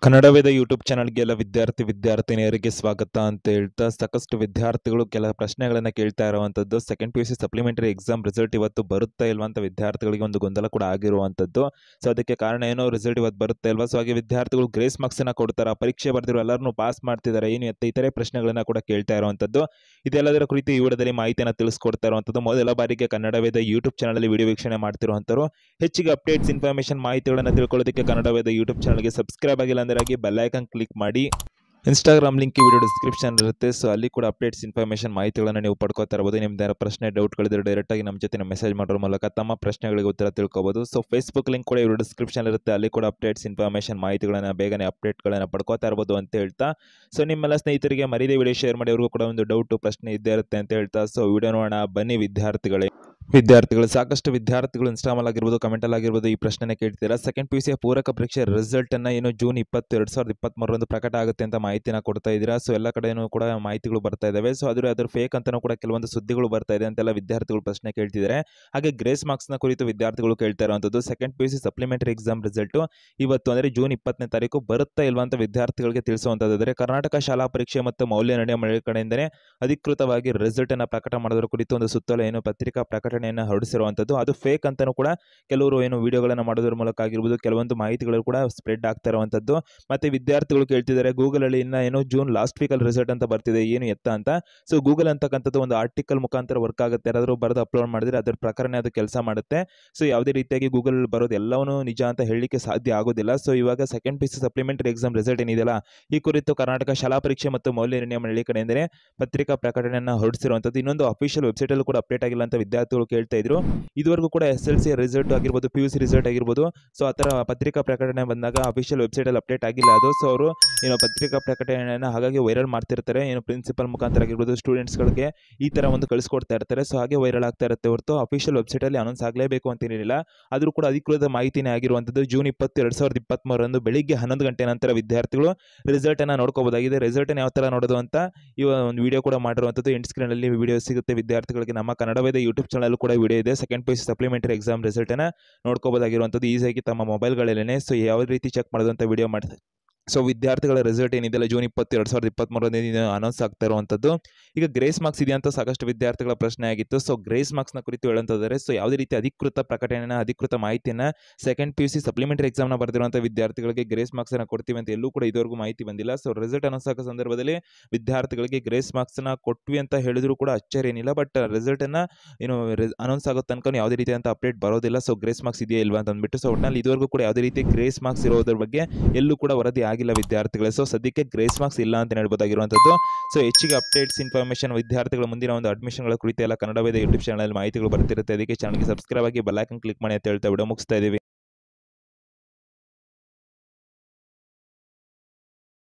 Kannada Veda YouTube ಚಾನಲ್ಗೆ ಎಲ್ಲ ವಿದ್ಯಾರ್ಥಿ ವಿದ್ಯಾರ್ಥಿನಿಯರಿಗೆ ಸ್ವಾಗತ ಅಂತ ಹೇಳ್ತಾ ಸಾಕಷ್ಟು ವಿದ್ಯಾರ್ಥಿಗಳು ಕೆಲ ಪ್ರಶ್ನೆಗಳನ್ನು ಕೇಳ್ತಾ ಇರುವಂಥದ್ದು second P U C supplementary exam result ಇವತ್ತು ಬರುತ್ತಾ ಇಲ್ವಾ ಅಂತ ವಿದ್ಯಾರ್ಥಿಗಳಿಗೆ ಒಂದು ಗೊಂದಲ ಕೂಡ ಆಗಿರುವಂಥದ್ದು ಸೊ ಅದಕ್ಕೆ ಕಾರಣ ಏನೋ ರಿಸಲ್ಟ್ ಇವತ್ತು ಬರುತ್ತಾ ಇಲ್ವಾ ಸೊ ಹಾಗೆ ವಿದ್ಯಾರ್ಥಿಗಳು ಗ್ರೇಸ್ ಮಾರ್ಕ್ಸನ್ನು ಕೊಡ್ತಾರೆ ಪರೀಕ್ಷೆ ಬರೆದಿರೋ ಎಲ್ಲರನ್ನೂ ಪಾಸ್ ಮಾಡ್ತಿದ್ದಾರೆ ಏನು ಎತ್ತ ಇತರೆ ಪ್ರಶ್ನೆಗಳನ್ನು ಕೂಡ ಕೇಳ್ತಾ ಇರುವಂಥದ್ದು ಇದೆಲ್ಲದರ ಕುರಿತು ಈ ವಿಡಿಯೋದಲ್ಲಿ ಮಾಹಿತಿಯನ್ನು ತಿಳಿಸ್ಕೊಡ್ತಾ ಇರುವಂಥದ್ದು ಮೊದಲ ಬಾರಿಗೆ ಕನ್ನಡ ವೇದ ಯೂಟ್ಯೂಬ್ ಚಾನಲಲ್ಲಿ ವಿಡಿಯೋ ವೀಕ್ಷಣೆ ಮಾಡ್ತಿರುವಂಥವ್ರು ಹೆಚ್ಚಿಗೆ ಅಪ್ಡೇಟ್ಸ್ ಇನ್ಫಾರ್ಮೇಷನ್ ಮಾಹಿತಿಗಳನ್ನು ತಿಳ್ಕೊಳ್ಳೋದಕ್ಕೆ ಕನ್ನಡ ವೇದ ಯೂಟ್ಯೂಬ್ ಚಾನಲ್ಗೆ ಸಬ್ಸ್ಕ್ರೈಬ್ ಆಗಿಲ್ಲ ಅಂದರೆ ಆಗಿ ಬೆಲ್ ಐಕನ್ ಕ್ಲಿಕ್ ಮಾಡಿ ಇನ್ಸ್ಟಾಗ್ರಾಮ್ ಲಿಂಕ್ ಈ ವಿಡಿಯೋ ಡಿಸ್ಕ್ರಿಪ್ಷನ್ ಇರುತ್ತೆ ಸೊ ಅಲ್ಲಿ ಕೂಡ ಅಪ್ಡೇಟ್ಸ್ ಇನ್ಫಾರ್ಮೇಷನ್ ಮಾಹಿತಿಗಳನ್ನು ನೀವು ಪಡ್ಕೋತಾ ಇರ್ಬೋದು ನಿಮ್ದು ಯಾರೋ ಪ್ರಶ್ನೆ ಡೌಟ್ಗಳಿದ್ರೆ ಡೈರೆಕ್ಟಾಗಿ ನಮ್ಮ ಜೊತೆ ಮೆಸೇಜ್ ಮಾಡೋದ್ರ ಮೂಲಕ ತಮ್ಮ ಪ್ರಶ್ನೆಗಳಿಗೆ ಉತ್ತರ ತಿಳ್ಕೊಬೋದು ಸೊ ಫೇಸ್ಬುಕ್ ಲಿಂಕ್ ಕೂಡ ಇವರು ಡಿಸ್ಕ್ರಿಪ್ಷನ್ ಇರುತ್ತೆ ಅಲ್ಲಿ ಕೂಡ ಅಪ್ಡೇಟ್ಸ್ ಇನ್ಫಾರ್ಮೇಷನ್ ಮಾಹಿತಿಗಳನ್ನು ಬೇಗನೆ ಅಪ್ಡೇಟ್ಗಳನ್ನು ಪಡ್ಕೋತಾ ಇರ್ಬೋದು ಅಂತ ಹೇಳ್ತಾ ಸೊ ನಿಮ್ಮೆಲ್ಲ ಸ್ನೇಹಿತರಿಗೆ ಮರಿದೇ ವಿಡಿಯೋ ಶೇರ್ ಮಾಡಿ ಅವ್ರಿಗೂ ಕೂಡ ಒಂದು ಡೌಟು ಪ್ರಶ್ನೆ ಇದ್ದೇ ಇರುತ್ತೆ ಅಂತ ಹೇಳ್ತಾ ಸೊ ವಿಡಿಯೋ ನೋಡೋಣ ಬನ್ನಿ ವಿದ್ಯಾರ್ಥಿಗಳೇ ವಿದ್ಯಾರ್ಥಿಗಳು ಸಾಕಷ್ಟು ವಿದ್ಯಾರ್ಥಿಗಳು ಇನ್ಸ್ಟಾಮಲ್ ಆಗಿರ್ಬೋದು ಕಮೆಂಟಲ್ ಆಗಿರ್ಬೋದು ಈ ಪ್ರಶ್ನೆ ಕೇಳ್ತೀರಾ ಸೆಕೆಂಡ್ ಪಿ ಯು ಸಿಯ ಪೂರಕ ಪರೀಕ್ಷೆ ರಿಸಲ್ಟ್ ಅನ್ನ ಏನು ಜೂನ್ ಇಪ್ಪತ್ತು ಎರಡು ಸಾವಿರದ ಇಪ್ಪತ್ತ್ಮೂರರಂದು ಪ್ರಕಟ ಆಗುತ್ತೆ ಅಂತ ಮಾಹಿತಿನ ಕೊಡ್ತಾ ಇದ್ದೀರಾ ಸೊ ಎಲ್ಲ ಕಡೆನೂ ಕೂಡ ಮಾಹಿತಿಗಳು ಬರ್ತಾ ಇದ್ದಾವೆ ಸೊ ಅದ್ರ ಅದ್ರ ಫೇಕ್ ಅಂತಾನೂ ಕೂಡ ಕೆಲವೊಂದು ಸುದ್ದಿಗಳು ಬರ್ತಾ ಇದೆ ಅಂತೆಲ್ಲ ವಿದ್ಯಾರ್ಥಿಗಳು ಪ್ರಶ್ನೆ ಕೇಳ್ತಿದ್ದಾರೆ ಹಾಗೆ ಗ್ರೇಸ್ ಮಾರ್ಕ್ಸ್ನ ಕುರಿತು ವಿದ್ಯಾರ್ಥಿಗಳು ಕೇಳ್ತಾ ಇರುವಂಥದ್ದು second P U C supplementary exam result ಇವತ್ತು ಅಂದರೆ ಜೂನ್ ಇಪ್ಪತ್ತನೇ ತಾರೀಕು ಬರುತ್ತಾ ಇಲ್ವಾ ಅಂತ ವಿದ್ಯಾರ್ಥಿಗಳಿಗೆ ತಿಳಿಸುವಂಥದ್ದಾದರೆ ಕರ್ನಾಟಕ ಶಾಲಾ ಪರೀಕ್ಷೆ ಮತ್ತು ಮೌಲ್ಯ ನಿರ್ಣಯ ಮಂಡಳಿ ಕಡೆಯಿಂದಲೇ ಅಧಿಕೃತವಾಗಿ ರಿಸಲ್ಟ್ ಅನ್ನ ಪ್ರಕಟ ಮಾಡೋದ್ರ ಕುರಿತು ಒಂದು ಸುತ್ತೋಲೆ ಏನು ಪತ್ರಿಕಾ ಪ್ರಕಟಣೆಯನ್ನು ಹೊರಡಿಸಿರುವಂಥದ್ದು ಅದು ಫೇಕ್ ಅಂತಾನೂ ಕೂಡ ಕೆಲವರು ಏನು ವಿಡಿಯೋಗಳನ್ನು ಮಾಡೋದ್ರ ಮೂಲಕ ಆಗಿರ್ಬೋದು ಕೆಲವೊಂದು ಮಾಹಿತಿಗಳು ಕೂಡ ಸ್ಪ್ರೆಡ್ ಆಗ್ತಾ ಇರುವಂಥದ್ದು ಮತ್ತೆ ವಿದ್ಯಾರ್ಥಿಗಳು ಕೇಳ್ತಿದ್ದಾರೆ ಗೂಗಲ್ ಅಲ್ಲಿ ಇನ್ನ ಏನು ಜೂನ್ ಲಾಸ್ಟ್ ವೀಕಲ್ಲಿ ರಿಸಲ್ಟ್ ಅಂತ ಬರ್ತಿದೆ ಏನು ಎತ್ತ ಅಂತ ಸೊ ಗೂಗಲ್ ಅಂತಕ್ಕಂಥದ್ದು ಒಂದು ಆರ್ಟಿಕಲ್ ಮುಖಾಂತರ ವರ್ಕ್ ಆಗುತ್ತೆ ಯಾರಾದರೂ ಬರೆದು ಅಪ್ಲೋಡ್ ಮಾಡಿದ್ರೆ ಅದರ ಪ್ರಕಾರನೇ ಅದು ಕೆಲಸ ಮಾಡುತ್ತೆ ಸೊ ಯಾವುದೇ ರೀತಿಯಾಗಿ ಗೂಗಲ್ ಬರೋದು ಎಲ್ಲವನ್ನೂ ನಿಜ ಅಂತ ಹೇಳಲಿಕ್ಕೆ ಸಾಧ್ಯ ಆಗೋದಿಲ್ಲ ಸೊ ಇವಾಗ second P C supplementary exam result ಏನಿದೆಯಲ್ಲ ಈ ಕುರಿತು ಕರ್ನಾಟಕ ಶಾಲಾ ಪರೀಕ್ಷೆ ಮತ್ತು ಮೌಲ್ಯ ನಿರ್ಣಯ ಮಂಡಳಿ ಕಡೆಯಿಂದಲೇ ಪತ್ರಿಕಾ ಪ್ರಕಟಣೆಯನ್ನು ಹೊರಡಿಸಿರುವಂಥದ್ದು ಇನ್ನೊಂದು ಅಫಿಷಿಯಲ್ ವೆಬ್ಸೈಟಲ್ಲೂ ಕೂಡ ಅಪ್ಡೇಟ್ ಆಗಿಲ್ಲ ಅಂತ ವಿದ್ಯಾರ್ಥಿಗಳು ಕೇಳ್ತಾ ಇದ್ರು ಇದುವರೆಗೂ ಕೂಡ ಎಸ್ ಎಲ್ ಸಿ ರಿಸಲ್ಟ್ ಆಗಿರ್ಬೋದು ಪಿ ಯು ಸಿ ರಿಸಲ್ಟ್ ಆಗಿರ್ಬೋದು ಸೊ ಆ ಥರ ಪತ್ರಿಕಾ ಪ್ರಕಟಣೆ ಬಂದಾಗ ಅಫಿಷಿಯಲ್ ವೆಬ್ಸೈಟಲ್ಲಿ ಅಪ್ಡೇಟ್ ಆಗಿಲ್ಲ ಅದು ಸೊ ಅವರು ಏನು ಪತ್ರಿಕಾ ಪ್ರಕಟಣೆಯನ್ನು ಹಾಗಾಗಿ ವೈರಲ್ ಮಾಡ್ತಿರ್ತಾರೆ ಏನು ಪ್ರಿನ್ಸಿಪಲ್ ಮುಖಾಂತರ ಆಗಿರ್ಬೋದು ಸ್ಟೂಡೆಂಟ್ಸ್ಗಳಿಗೆ ಈ ಥರ ಒಂದು ಕಳಿಸ್ಕೊಡ್ತಾ ಇರ್ತಾರೆ ಸೊ ಹಾಗೆ ವೈರಲ್ ಆಗ್ತಾ ಇರುತ್ತೆ ಹೊರತು ಅಫಿಷಿಯಲ್ ವೆಬ್ಸೈಟಲ್ಲಿ ಅನೌನ್ಸ್ ಆಗಲೇಬೇಕು ಅಂತೇನಿಲ್ಲ ಆದರೂ ಕೂಡ ಅಧಿಕೃತ ಮಾಹಿತಿನೇ ಆಗಿರುವಂಥದ್ದು ಜೂನ್ ಇಪ್ಪತ್ತು ಎರಡು ಸಾವಿರದ ಇಪ್ಪತ್ತ್ಮೂರರಂದು ಬೆಳಿಗ್ಗೆ ಹನ್ನೊಂದು ಗಂಟೆ ನಂತರ ವಿದ್ಯಾರ್ಥಿಗಳು ರಿಸಲ್ಟನ್ನು ನೋಡ್ಕೋಬೋದಾಗಿದೆ ರಿಸಲ್ಟನ್ನು ಯಾವ ಥರ ನೋಡೋದು ಅಂತ ಈ ಒಂದು ವಿಡಿಯೋ ಕೂಡ ಮಾಡಿರುವಂಥದ್ದು ಎಂಡ್ ಸ್ಕ್ರೀನಲ್ಲಿ ವಿಡಿಯೋ ಸಿಗುತ್ತೆ ವಿದ್ಯಾರ್ಥಿಗಳಿಗೆ ನಮ್ಮ ಕನ್ನಡವೇದ ಯೂಟ್ಯೂಬ್ ಚಾನಲ್ ಕೂಡ ವಿಡಿಯೋ ಇದೆ ಸೆಕೆಂಡ್ ಪಿ ಸಪ್ಲಿಮೆಂಟರಿ ಎಕ್ಸಾಮ್ ರಿಸಲ್ಟನ್ನು ನೋಡ್ಕೋಬೋದಾಗಿರುವಂಥದ್ದು ಈಸಿಯಾಗಿ ತಮ್ಮ ಮೊಬೈಲ್ಗಳಲ್ಲೇ ಸೊ ಯಾವ ರೀತಿ ಚೆಕ್ ಮಾಡೋದು ಅಂತ ವಿಡಿಯೋ ಮಾಡ್ತಾರೆ ಸೊ ವಿದ್ಯಾರ್ಥಿಗಳ ರಿಸಲ್ಟ್ ಏನಿದೆಯಲ್ಲ ಜೂನ್ ಇಪ್ಪತ್ತು ಎರಡು ಸಾವಿರದ ಇಪ್ಪತ್ತ್ಮೂರನೇ ಅನೌನ್ಸ್ ಆಗ್ತಾ ಇರುವಂಥದ್ದು ಈಗ ಗ್ರೇಸ್ ಮಾರ್ಕ್ಸ್ ಇದೆಯಾ ಅಂತ ಸಾಕಷ್ಟು ವಿದ್ಯಾರ್ಥಿಗಳ ಪ್ರಶ್ನೆ ಆಗಿತ್ತು ಸೊ ಗ್ರೇಸ್ ಮಾರ್ಕ್ಸ್ನ ಕುರಿತು ಹೇಳುವಂಥದ್ದಾರೆ ಸೊ ಯಾವುದೇ ರೀತಿ ಅಧಿಕೃತ ಪ್ರಕಟಣೆನ ಅಧಿಕೃತ ಮಾಹಿತಿಯನ್ನು second P U C supplementary ಎಕ್ಸಾಮ್ನ ಬರೆದಿರುವಂಥ ವಿದ್ಯಾರ್ಥಿಗಳಿಗೆ ಗ್ರೇಸ್ ಮಾರ್ಕ್ಸನ್ನು ಕೊಡ್ತೀವಿ ಅಂತ ಎಲ್ಲೂ ಕೂಡ ಇದುವರೆಗೂ ಮಾಹಿತಿ ಬಂದಿಲ್ಲ ಸೊ ರಿಸಲ್ಟ್ ಅನೌನ್ಸ್ ಆಗೋ ಸಂದರ್ಭದಲ್ಲಿ ವಿದ್ಯಾರ್ಥಿಗಳಿಗೆ ಗ್ರೇಸ್ ಮಾರ್ಕ್ಸ್ನ ಕೊಟ್ವಿ ಅಂತ ಹೇಳಿದ್ರು ಕೂಡ ಅಚ್ಚರಿ ಏನಿಲ್ಲ ಬಟ್ ರಿಸಲ್ಟನ್ನು ಏನು ಅನೌನ್ಸ್ ಆಗೋ ತನಕ ಯಾವುದೇ ರೀತಿಯಾದಂಥ ಅಪ್ಡೇಟ್ ಬರೋದಿಲ್ಲ ಸೊ ಗ್ರೇಸ್ ಮಾರ್ಕ್ಸ್ ಇದೆಯಾ ಇಲ್ವಾ ಅಂತ ಅಂದ್ಬಿಟ್ಟು ಸೊ ಒಟ್ಟಿನಲ್ಲಿ ಇದುವರೆಗೂ ಕೂಡ ಯಾವುದೇ ರೀತಿ ಗ್ರೇಸ್ ಮಾರ್ಕ್ಸ್ ಇರೋದ್ರ ಬಗ್ಗೆ ಎಲ್ಲೂ ಕೂಡ ವರದಿ ಆಗಿಲ್ಲ ವಿದ್ಯಾರ್ಥಿಗಳೇ ಸೊ ಸದ್ಯಕ್ಕೆ ಗ್ರೇಸ್ ಮಾರ್ಕ್ಸ್ ಇಲ್ಲ ಅಂತ ಹೇಳ್ಬೋದಾಗಿರುವಂಥದ್ದು ಸೊ ಹೆಚ್ಚಿಗೆ ಅಪ್ಡೇಟ್ಸ್ ಇನ್ಫಾರ್ಮೇಷನ್ ವಿದ್ಯಾರ್ಥಿಗಳ ಮುಂದಿನ ಒಂದು ಅಡ್ಮಿಷನ್ಗಳ ಕುರಿತು ಎಲ್ಲ ಕನ್ನಡ ವೇದ ಯೂಟ್ಯೂಬ್ ಚಾನಲ್ ಮಾಹಿತಿಗಳು ಬರ್ತಿರುತ್ತೆ ಅದಕ್ಕೆ ಚಾನಲ್ಗೆ ಸಬ್ಸ್ಕ್ರೈಬ್ ಆಗಿ ಬೆಲ್ ಐಕನ್ ಕ್ಲಿಕ್ ಮಾಡಿ ಅಂತ ಹೇಳ್ತಾ ವಿಡಿಯೋ ಮುಗಿಸ್ತಾ ಇದೀವಿ